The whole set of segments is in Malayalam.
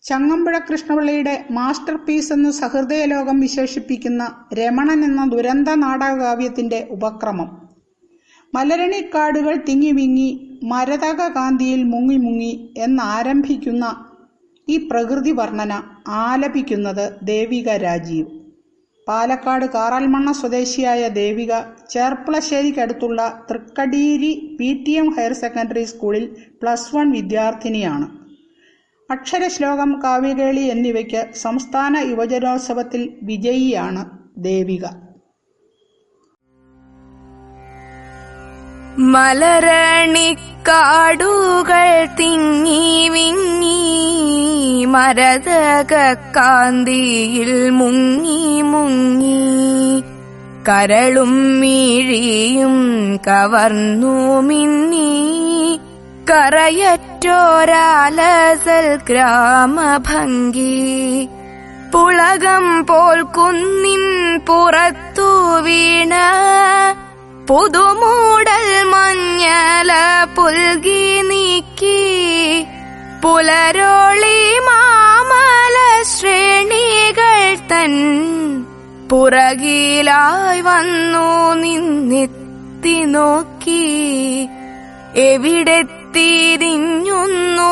ചങ്ങമ്പുഴ കൃഷ്ണപിള്ളയുടെ മാസ്റ്റർ പീസ് എന്ന് സഹൃദയലോകം വിശേഷിപ്പിക്കുന്ന രമണൻ എന്ന ദുരന്ത നാടകകാവ്യത്തിന്റെ ഉപക്രമം മലരണിക്കാടുകൾ തിങ്ങി വിങ്ങി മരതക കാന്തിയിൽ മുങ്ങി മുങ്ങി എന്നാരംഭിക്കുന്ന ഈ പ്രകൃതി വർണ്ണന ആലപിക്കുന്നത് ദേവിക രാജീവ് പാലക്കാട് കാറാൽമണ്ണ സ്വദേശിയായ ദേവിക ചേർപ്പളശ്ശേരിക്കടുത്തുള്ള Thrikkadeeri P T M higher secondary സ്കൂളിൽ പ്ലസ് വൺ വിദ്യാർത്ഥിനിയാണ് അക്ഷരശ്ലോകം കാവ്യകേളി എന്നിവയ്ക്ക് സംസ്ഥാന യുവജനോത്സവത്തിൽ വിജയിയാണ് ദേവിക മലരണിക്കാടുകൾ തിങ്ങി വിങ്ങി മരതക കാന്തിയിൽ മുങ്ങി മുങ്ങി കരളും മിഴിയും കവർന്നു മിന്നി കറയറ്റോരാലസൽ ഗ്രാമഭംഗി പുളകം പോൽ കുന്നിൻ പുറത്തു വീണ പുതുമൂടൽ മഞ്ഞല പുൽകി നീക്കി പുലരോളി മാമല ശ്രേണികൾ തൻ പുറകിലായി വന്നു നിന്നെത്തി നോക്കി എവിടെ തിരിഞ്ഞുന്നു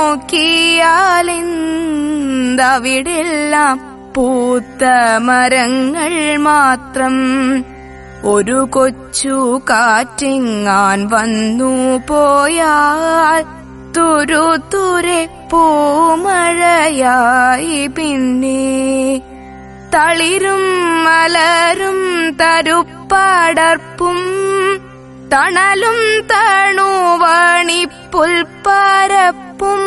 നോക്കിയാലെന്തവിടെല്ലാം പൂത്ത മരങ്ങൾ മാത്രം ഒരു കൊച്ചു കാറ്റിങ്ങാൻ വന്നു പോയാൽ തുരുതുരെ പൂമഴയായി പിന്നെ തളിരും മലരും തരുപ്പടർപ്പും തണലും തണുവണിപ്പുൽപ്പരപ്പും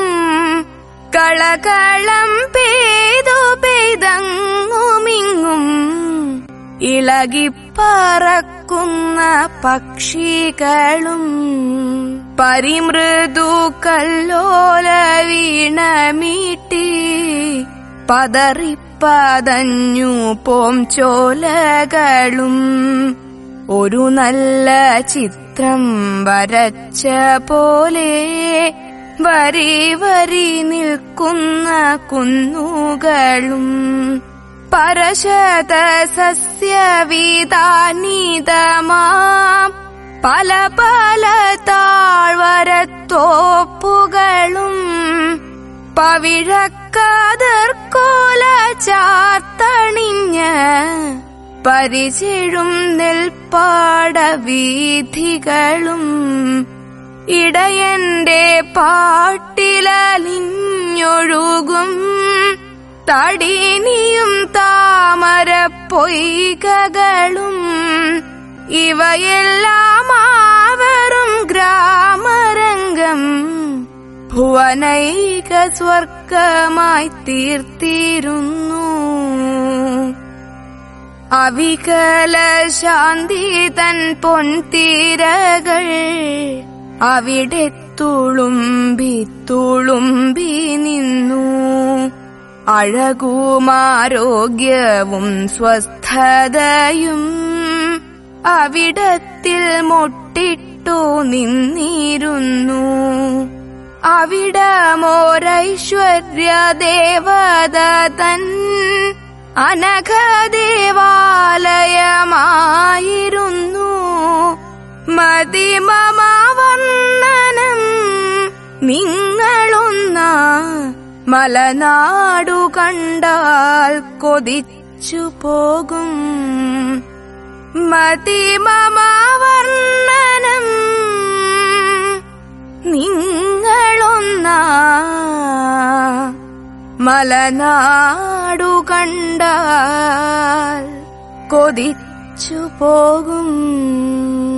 കളകളം പെയ്തു പെയ്തങ്ങുമിങ്ങും ഇളകിപ്പറക്കുന്ന പക്ഷികളും പരിമൃദു കല്ലോല വീണമീട്ടി പതറിപ്പതഞ്ഞു പോം ചോലകളും ഒരു നല്ല ചിത്രം വരച്ച പോലെ വരി വരി നിൽക്കുന്ന കുന്നുകളും പരശത സസ്യവിധാനിതമാം പല പല താഴ്വരത്തോപ്പുകളും പവിഴക്കതിർക്കോല ചാത്തണിഞ്ഞ പരിചിഴും നെൽപ്പാട വീഥികളും ഇടയന്റെ പാട്ടിലലിഞ്ഞൊഴുകും തടിനിയും താമര പൊയ്കകളും ഇവയെല്ലാം ആവറും ഗ്രാമരംഗം ഭുവനൈക സ്വർഗമായി തീർത്തിരുന്നു അവികല ശാന്തി തൻ പൊൻതീരകൾ അവിടെ തുളുമ്പി തുളുമ്പി നിന്നു അഴകുമാരോഗ്യവും സ്വസ്ഥതയും അവിടത്തിൽ മൊട്ടിട്ടു നിന്നിരുന്നു അവിടമോരൈശ്വര്യ ദേവത തൻ അനഘദേവാലയമായിരുന്നു മതിമമാവന്ദനം നിങ്ങളൊന്ന മലനാടു കണ്ടാൽ കൊതിച്ചു പോകും മതിമമാവർണ്ണനം നിങ്ങളൊന്ന മലനാടു കണ്ടാൽ കൊതിച്ചു പോകും